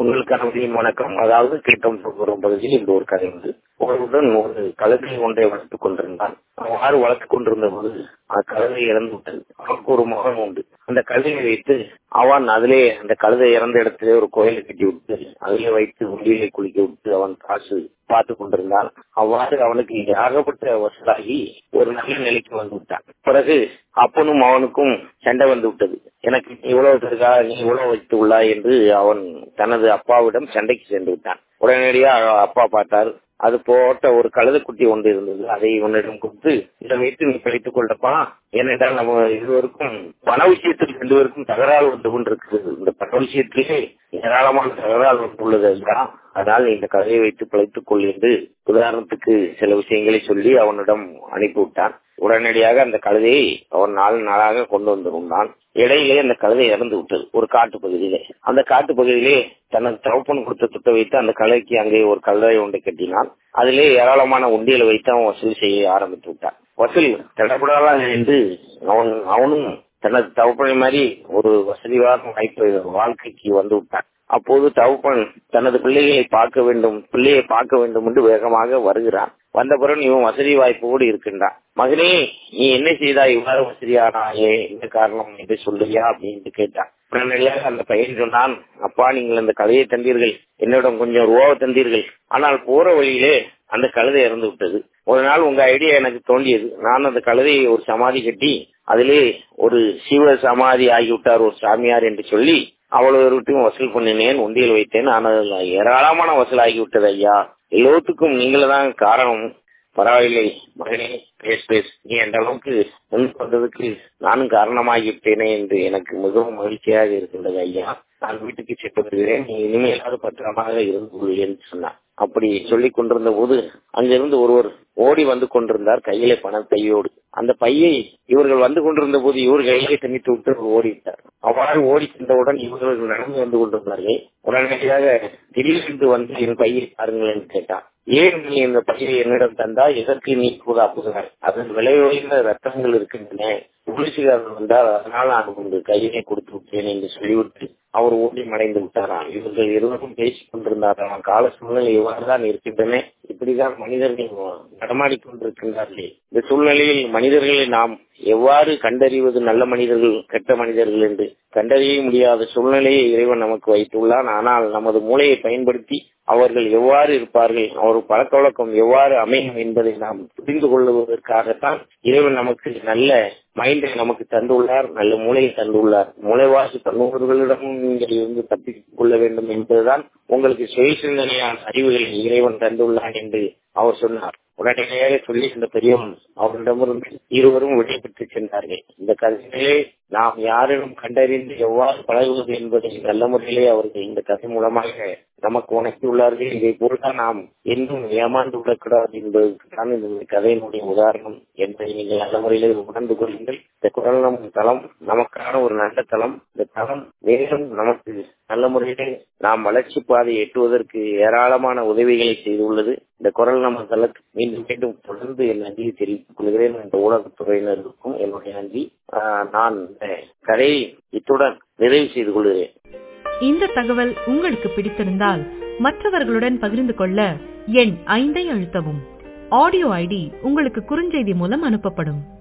உங்களுக்கான விதியின் வணக்கம் அதாவது கேட்டம் வரும் பகுதியில் இந்த ஒரு கதை உண்டு ஒருவருடன் ஒரு கழுதை ஒன்றை வளர்த்துக் கொண்டிருந்தான் அவ்வாறு வளர்த்துக் கொண்டிருந்த போது அந்த கழுதை இறந்து விட்டது அவனுக்கு ஒரு மகன் உண்டு அந்த கழுதையை வைத்து அவன் அதிலே அந்த கழுதை இறந்த இடத்திலே ஒரு கோயிலை கட்டி விட்டு அதிலே வைத்து உள்ளிலே குளிக்க விட்டு அவன் காசு பார்த்து கொண்டிருந்தான் அவ்வாறு அவனுக்கு ஆகப்பட்ட வசதாகி ஒரு நல்ல நிலைக்கு வந்து விட்டான் பிறகு அப்பனும் அவனுக்கும் சண்டை வந்து விட்டது எனக்கு இவ்வளவு இருக்கா நீ இவ்வளவு வைத்து உள்ளாய் என்று அவன் தனது அப்பாவிடம் சண்டைக்கு சென்று விட்டான் உடனடியாக அப்பா பார்த்தார் அது போட்ட ஒரு கழுதைக்குட்டி ஒன்று இருந்தது அதை உன்னிடம் கொடுத்து இதை வைத்து நீ பிழைத்துக் கொள்ளப்பா ஏனென்றால் நம்ம இருவருக்கும் பண விஷயத்தில் ரெண்டு பேருக்கும் தகராறு வந்து கொண்டிருக்கிறது இந்த பண விஷயத்திலே ஏராளமான தகராறு வந்துள்ளது அதுதான் அதனால் இந்த கதையை வைத்து பிழைத்துக் கொள் என்று உதாரணத்துக்கு சில விஷயங்களை சொல்லி அவனிடம் அனுப்பிவிட்டான் உடனடியாக அந்த கழுதையை அவன் நாலு நாளாக கொண்டு வந்து கொண்டான் இடையிலே அந்த கழுதை இறந்து விட்டது ஒரு காட்டு பகுதியிலே அந்த காட்டு பகுதியிலே தனது தகப்பன் கொடுத்த துட்டை வைத்து அந்த கலைக்கு அங்கே ஒரு கல்லறை ஒன்றை கட்டினான் அதிலே ஏராளமான உண்டியலை வைத்து அவன் வசூல் செய்ய ஆரம்பித்து விட்டான் வசூல் தடப்படாத என்று அவன் அவனும் தனது தகப்பனை மாதிரி ஒரு வசதியான வாய்ப்பு வாழ்க்கைக்கு வந்து விட்டான் அப்போது தகப்பன் தனது பிள்ளைகளை பார்க்க வேண்டும் பிள்ளையை பார்க்க வேண்டும் என்று வேகமாக வருகிறான் வந்த பிறகு இவன் வசதி வாய்ப்போடு இருக்கின்றான் மகனே நீ என்ன செய்தா இவ்வாறு வசதியானாயே என்ன காரணம் என்று சொல்லுறியா அப்படின்னு கேட்டான் உடனடியாக அந்த பையன் சொன்னான் அப்பா நீங்கள் அந்த கதையை தந்தீர்கள் என்னிடம் கொஞ்சம் ரூபாவை தந்தீர்கள் ஆனால் போற வழியிலே அந்த கழுதை இறந்து விட்டது ஒரு நாள் உங்க ஐடியா எனக்கு தோண்டியது நான் அந்த கழுதையை ஒரு சமாதி கட்டி அதிலே ஒரு சிவ சமாதி ஆகிவிட்டார் ஒரு சாமியார் என்று சொல்லி அவ்வளவு வசூல் பண்ணினேன் உண்டியல் வைத்தேன் ஆனால் ஏராளமான வசூல் ஆகிவிட்டது ஐயா எல்லோத்துக்கும் நீங்கள தான் காரணம் பரவாயில்லை மகனே பேஸ் பேஸ் நீ அந்த அளவுக்கு முன் வந்ததுக்கு நானும் காரணமாகிவிட்டேனே என்று எனக்கு மிகவும் மகிழ்ச்சியாக இருக்கின்றது ஐயா நான் வீட்டுக்கு சென்று வருகிறேன் நீ இனிமேலாவது பத்திரமாக இருந்து கொள் என்று சொன்னான் அப்படி சொல்லிக் கொண்டிருந்த போது அங்கிருந்து ஒருவர் ஓடி வந்து கொண்டிருந்தார் கையிலே பணத்தையோடு அந்த பையை இவர்கள் வந்து கொண்டிருந்த போது இவர் கையிலே திணித்து விட்டு ஓடிவிட்டார் அவ்வாறு ஓடி சென்றவுடன் இவர்கள் நடந்து வந்து கொண்டிருந்தார்கள் உடனடியாக திடீரென்று வந்து என் பையை பாருங்கள் என்று கேட்டான் ஏன் நீ இந்த பையை என்னிடம் தந்தா எதற்கு நீ கூதாப்புகிறாய் அதன் விலை உயர்ந்த ரத்தங்கள் இருக்கின்றன போலீசுகாரர் வந்தால் அதனால் நான் உங்க கையிலே கொடுத்து விட்டேன் என்று சொல்லிவிட்டு அவர் ஓடி மறைந்து விட்டாராம் இவர்கள் இருவரும் பேசிக் கொண்டிருந்தாராம் கால சூழ்நிலை இவ்வாறுதான் இருக்கின்றன இப்படிதான் மனிதர்கள் நடமாடிக் கொண்டிருக்கின்றார்களே இந்த சூழ்நிலையில் மனிதர்களை நாம் எவ்வாறு கண்டறிவது நல்ல மனிதர்கள் கெட்ட மனிதர்கள் என்று கண்டறிய முடியாத சூழ்நிலையை இறைவன் நமக்கு வைத்துள்ளான் ஆனால் நமது மூளையை பயன்படுத்தி அவர்கள் எவ்வாறு இருப்பார்கள் அவர் பழக்க வழக்கம் எவ்வாறு அமையும் என்பதை நாம் புரிந்து கொள்வதற்காகத்தான் இறைவன் நமக்கு நல்ல மைண்டை நமக்கு தந்துள்ளார் நல்ல மூளையை தந்துள்ளார் மூளைவாசி தந்துள்ளவர்களிடமும் நீங்கள் இருந்து தப்பித்துக் கொள்ள வேண்டும் என்பதுதான் உங்களுக்கு சுய சிந்தனையான அறிவுகளை இறைவன் தந்துள்ளான் என்று அவர் சொன்னார் உடனடியாக சொல்லி இந்த பெரியவன் அவரிடமிருந்து இருவரும் விடைபெற்று சென்றார்கள் இந்த கதையிலே நாம் யாரிடம் கண்டறிந்து எவ்வாறு பழகுவது என்பதை நல்ல முறையிலே அவர்கள் இந்த கதை மூலமாக நமக்கு உணர்த்தியுள்ளார்கள் இதை போல்தான் நாம் என்றும் ஏமாந்து விடக்கூடாது என்பதற்கு தான் இந்த கதையினுடைய உதாரணம் என்பதை நீங்கள் நல்ல முறையிலே உணர்ந்து கொள்ளுங்கள் இந்த குரல் நம் தளம் நமக்கான ஒரு நல்ல தளம் இந்த தளம் மேலும் நமக்கு நல்ல முறையிலே நாம் வளர்ச்சி பாதை எட்டுவதற்கு ஏராளமான உதவிகளை செய்துள்ளது இந்த குரல் நம்ம தளத்துக்கு மீண்டும் மீண்டும் தொடர்ந்து என் நன்றியை தெரிவித்துக் கொள்கிறேன் இந்த ஊடகத்துறையினருக்கும் என்னுடைய நன்றி நான் இந்த கதையை இத்துடன் நிறைவு செய்து கொள்கிறேன் இந்த தகவல் உங்களுக்கு பிடித்திருந்தால் மற்றவர்களுடன் பகிர்ந்து கொள்ள எண் ஐந்தை அழுத்தவும் ஆடியோ ஐடி உங்களுக்கு குறுஞ்செய்தி மூலம் அனுப்பப்படும்